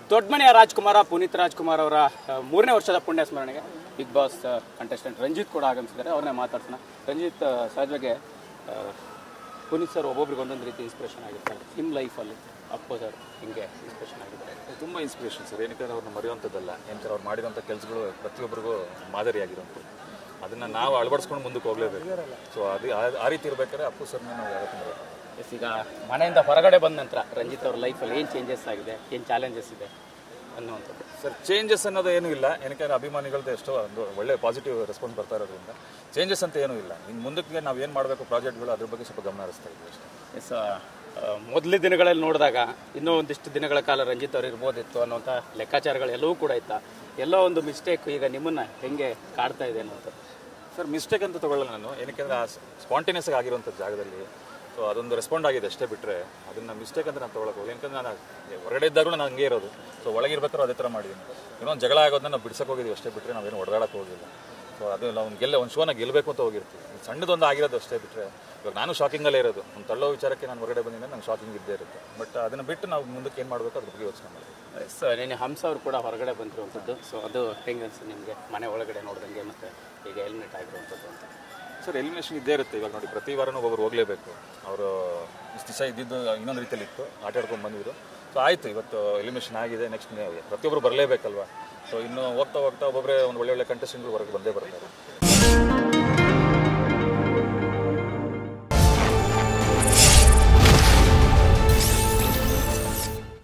ದೊಡ್ಡಮನೆಯ ರಾಜ್ಕುಮಾರ ಪುನೀತ್ ರಾಜ್ಕುಮಾರ್ ಅವರ ಆ, ಮೂರನೇ ವರ್ಷದ ಪುಣ್ಯ ಸ್ಮರಣೆಗೆ ಬಿಗ್ ಬಾಸ್ ಕಂಟೆಸ್ಟೆಂಟ್ ರಂಜಿತ್ ಕೂಡ ಆಗಮಿಸಿದ್ದಾರೆ ಅವ್ರನ್ನೇ ಮಾತಾಡ್ಸೋಣ ರಂಜಿತ್ ಆ, ಸಹಜವಾಗಿ ಆ, ಪುನೀತ್ ಸರ್ ಒಬ್ಬೊಬ್ರಿಗೆ ಒಂದೊಂದು ರೀತಿ ಇನ್ಸ್ಪಿರೇಷನ್ ಆಗಿರ್ತಾರೆ ನಿಮ್ಮ ಲೈಫಲ್ಲಿ ಅಪ್ಪು ಸರ್ ಹಿಂಗೆ ಇನ್ಸ್ಪಿರೇಷನ್ ಆಗಿದ್ದಾರೆ ತುಂಬ ಇನ್ಸ್ಪಿರೇಷನ್ ಸರ್ ಏನಕ್ಕೆ ಅವ್ರನ್ನ ಮರೆಯುವಂಥದ್ದಲ್ಲ ಏನಕ್ಕೆ ಅವ್ರು ಮಾಡಿರೋಂಥ ಕೆಲಸಗಳು ಪ್ರತಿಯೊಬ್ಬರಿಗೂ ಮಾದರಿಯಾಗಿರೋಂಥದ್ದು ಅದನ್ನು ನಾವು ಅಳವಡಿಸ್ಕೊಂಡು ಮುಂದಕ್ಕೆ ಹೋಗಲೇಬೇಕು ಸೊ ಅದು ಆ- ಆ ರೀತಿ ಇರ್ಬೇಕಾದ್ರೆ ಅಪ್ಪು ಸರ್ನ ನಾವು ಯಾವತ್ತೂ ಮರೆಯೋದು ಎಸ್ ಈಗ ಮನೆಯಿಂದ ಹೊರಗಡೆ ಬಂದ ನಂತರ ರಂಜಿತ್ ಅವ್ರ ಲೈಫಲ್ಲಿ ಏನು ಚೇಂಜಸ್ ಆಗಿದೆ ಏನು ಚಾಲೆಂಜಸ್ ಇದೆ ಅನ್ನುವಂಥದ್ದು ಸರ್ ಚೇಂಜಸ್ ಅನ್ನೋದು ಏನೂ ಇಲ್ಲ ಏನಕ್ಕೆ ಅಭಿಮಾನಿಗಳದ್ದು ಎಷ್ಟೋ ಒಂದು ಒಳ್ಳೆ ಪಾಸಿಟಿವ್ ರೆಸ್ಪಾನ್ಸ್ ಬರ್ತಾ ಇರೋದ್ರಿಂದ ಚೇಂಜಸ್ ಅಂತ ಏನೂ ಇಲ್ಲ ಇನ್ನು ಮುಂದಕ್ಕೆ ನಾವು ಏನು ಮಾಡಬೇಕು ಪ್ರಾಜೆಕ್ಟ್ಗಳು ಅದ್ರ ಬಗ್ಗೆ ಸ್ವಲ್ಪ ಗಮನ ಹರಿಸ್ತಾ ಇದ್ದೀವಿ ಅಷ್ಟೇ ಎಸ್ ಮೊದಲ ದಿನಗಳಲ್ಲಿ ನೋಡಿದಾಗ ಇನ್ನೂ ಒಂದಿಷ್ಟು ದಿನಗಳ ಕಾಲ ರಂಜಿತ್ ಅವ್ರು ಇರ್ಬೋದಿತ್ತು ಅನ್ನೋಂಥ ಲೆಕ್ಕಾಚಾರಗಳು ಎಲ್ಲವೂ ಕೂಡ ಇತ್ತ ಎಲ್ಲೋ ಒಂದು ಮಿಸ್ಟೇಕ್ ಈಗ ನಿಮ್ಮನ್ನ ಹೆಂಗೆ ಕಾಡ್ತಾ ಇದೆ ಅನ್ನೋಂಥದ್ದು ಸರ್ ಮಿಸ್ಟೇಕ್ ಅಂತ ತಗೊಳ್ಳಲ್ಲ ನಾನು ಏನಕ್ಕೆ ಆ ಸ್ಪಾಂಟೇನಿಯಸ್ ಆಗಿರುವಂಥ ಜಾಗದಲ್ಲಿ ಸೊ ಅದೊಂದು ರೆಸ್ಪಾಂಡ್ ಆಗಿದೆ ಅಷ್ಟೇ ಬಿಟ್ಟರೆ ಅದನ್ನ ಮಿಸ್ಟೇಕ್ ಅಂತ ನಾನು ತೊಗೊಳಕ್ಕೆ ಹೋಗಿ ಯಾಕಂದ್ರೆ ನಾನು ಹೊರಗಡೆ ಇದ್ದಾಗಲೂ ನಾನು ಹಂಗೆ ಇರೋದು ಸೊ ಒಳಗಿರ್ಬೇಕಾದ್ರೂ ಅದೇ ಥರ ಮಾಡಿದ್ದೀನಿ ಇನ್ನೊಂದು ಜಗಳ ಆಗೋದನ್ನ ನಾವು ಬಿಡ್ಸಕ್ಕೆ ಹೋಗಿದ್ದೀವಿ ಅಷ್ಟೇ ಬಿಟ್ಟರೆ ನಾವೇನು ಹೊಡೆದಾಡಕ್ಕೆ ಹೋಗಿಲ್ಲ ಸೊ ಅದು ನಾವು ಗೆಲ್ಲ ಒಂದು ಶೋನ ಗೆಲ್ಲಬೇಕು ಅಂತ ಹೋಗಿರ್ತೀವಿ ಈ ಸಣ್ಣದೊಂದು ಆಗಿರೋದು ಅಷ್ಟೇ ಬಿಟ್ಟರೆ ಇವಾಗ ನಾನು ಶಾಕಿಂಗಲ್ಲೇ ಇರೋದು ಒಂದು ತಳ್ಳೋ ವಿಚಾರಕ್ಕೆ ನಾನು ಹೊರಗಡೆ ಬಂದಿದ್ದೆ ನಂಗೆ ಶಾಕಿಂಗ್ ಇದ್ದೇ ಇರುತ್ತೆ ಬಟ್ ಅದನ್ನು ಬಿಟ್ಟು ನಾವು ಮುಂದಕ್ಕೆ ಏನು ಮಾಡಬೇಕು ಅದ್ರ ಬಗ್ಗೆ ಯೋಚನೆ ಮಾಡ್ತೀವಿ ಎಸ್ ನಿನ್ನೆ ಹಂಸ ಅವರು ಕೂಡ ಹೊರಗಡೆ ಬಂದಿರುವಂಥದ್ದು ಸೊ ಅದು ಹೆಂಗೆ ಅನ್ಸುತ್ತೆ ನಿಮಗೆ ಮನೆ ಒಳಗಡೆ ನೋಡ್ದಂಗೆ ಮತ್ತು ಈಗ ಹೆಲ್ಮೆಟ್ ಆಗಿರುವಂಥದ್ದು ಅಂತ ಸರ್ ಎಲಿಮಿನೇಷನ್ ಇದ್ದೇ ಇರುತ್ತೆ ಇವಾಗ ನೋಡಿ ಪ್ರತಿ ವಾರನೂ ಒಬ್ಬರು ಹೋಗಲೇಬೇಕು ಅವರು ಇಷ್ಟು ದಿವಸ ಇದ್ದಿದ್ದು ಇನ್ನೊಂದು ರೀತಿಯಲ್ಲಿ ಇತ್ತು ಆಟ ಆಡ್ಕೊಂಡು ಬಂದಿದ್ರು ಸೊ ಆಯಿತು ಇವತ್ತು ಎಲಿಮಿನೇಷನ್ ಆಗಿದೆ ನೆಕ್ಸ್ಟ್ ಪ್ರತಿಯೊಬ್ಬರು ಬರಲೇಬೇಕಲ್ವಾ ಸೊ ಇನ್ನು ಹೋಗ್ತಾ ಹೋಗ್ತಾ ಒಬ್ಬೊಬ್ಬರೇ ಒಂದು ಒಳ್ಳೆ ಒಳ್ಳೆ ಕಂಟೆಸ್ಟೆಂಟ್ಗಳು ಹೊರಗೆ ಬಂದೇ ಬರ್ತಾರೆ